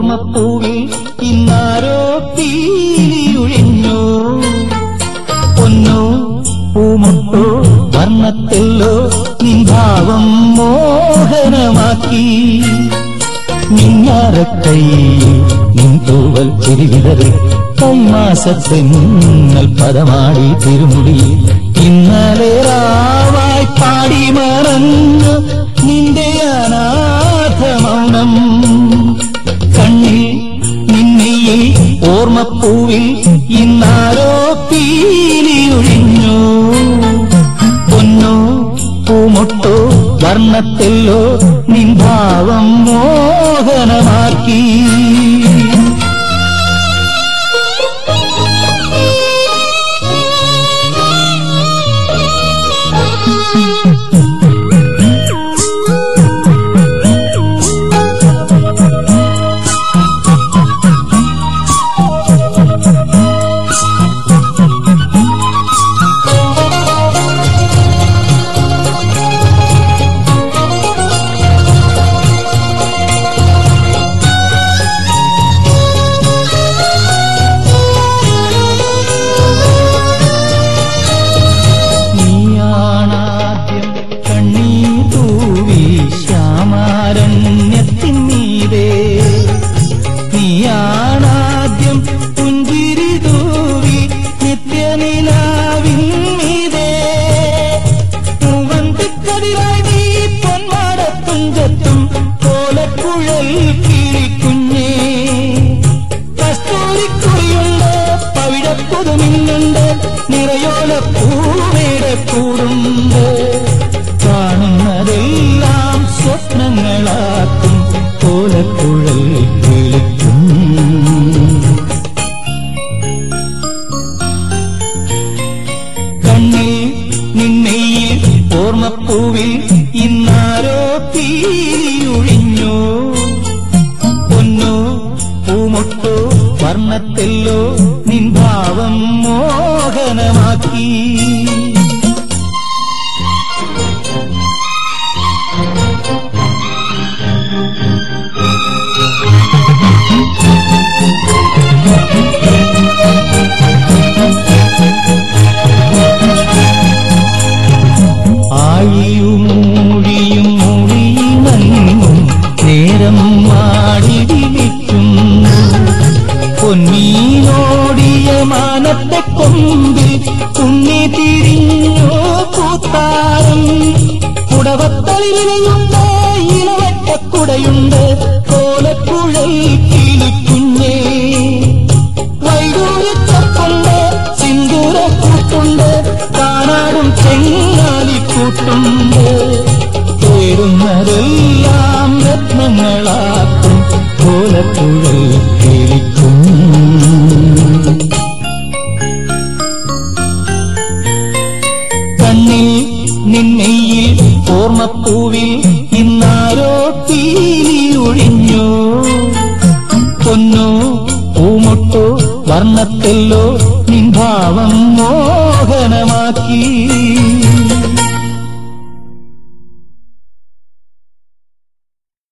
ഓർമ്മപ്പൂവിൽ ഇന്നാരോ തീയൊഴിഞ്ഞു പൊന്നോ പൂമുട്ടോ വർണ്ണത്തെല്ലോ നിൻഭാവം മോഹനമാക്കി നിന്നാരക്കൈയിൽ നിൻ തൂവൽ ചിരിവിതറി കൈമാസത്തെന്നൽ പദമാടി തിരുമുടി ഇന്നലെ രാവായി പാടി മറഞ്ഞു നിന്റെ അനാഥ മൗനം കണ്ണിൽ നിന്നെയിൽ ഓർമ്മപ്പൂവിൽ ഇന്നാരോ പീലിയൊഴിഞ്ഞു പൊന്നോ പൂമൊട്ടോ വർണ്ണത്തെല്ലോ നിൻഭാവം മോഹനമാക്കി നീയാണാദ്യം കണ്ണീർ തൂവി ശ്യാമാരണ്യത്തിൻ മീതേ നീയാണാദ്യം പുഞ്ചിരി തൂവി നിത്യനിലാവിൻ മീതേ പൂവന്തിക്കതിരായി നീ പൊന്മാടത്തുഞ്ചത്തും കോലക്കുഴൽ കിളിക്കുഞ്ഞേ കസ്തൂരിക്കുറിയുണ്ട് പവിഴപ്പുതുമിന്നുണ്ട് നിറയോല പൂവേടെ കൂടുണ്ട് കാണുന്നതെല്ലാം സ്വപ്നങ്ങളാക്കും കോലക്കുഴൽ കിളിക്കും കണ്ണിൽ നിന്നെയിൽ ഓർമ്മപ്പൂവിൽ ഇന്നാരോ തീയൊഴിഞ്ഞു പൊന്നോ പൂമൊട്ടോ വർണ്ണത്തെല്ലോ നിൻ ഭാവം മോഹനമാക്കി ആഴിയും മൂഴിയും മൂഴിയും നേരം മാടിടിക്കും പൊന്നീനോടിയ മാനത്തെ കൊമ്പിൽ തുണ്ണി തിരിഞ്ഞോ കൂത്താരം കുടവത്തളിലുണ്ട് ഇലവറ്റക്കുടയുണ്ട് കോലക്കുഴൽ കിളിക്കുഞ്ഞേ വൈഡൂര്യത്തപ്പുണ്ട് സിന്ദൂരക്കൂട്ടുണ്ട് കാണാടും ചെങ്ങാലിക്കൂട്ടുണ്ട് തേടുന്നതെല്ലാം രത്നങ്ങളാക്കും കോലക്കുഴൽ കിളിക്കും കണ്ണിൽ നിന്നെയിൽ ഓർമ്മപ്പൂവിൽ ഇന്നാരോ തീയൊഴിഞ്ഞു പൊന്നോ പൂമൊട്ടോ വർണ്ണത്തെല്ലോ നിൻഭാവം മോഹനമാക്കി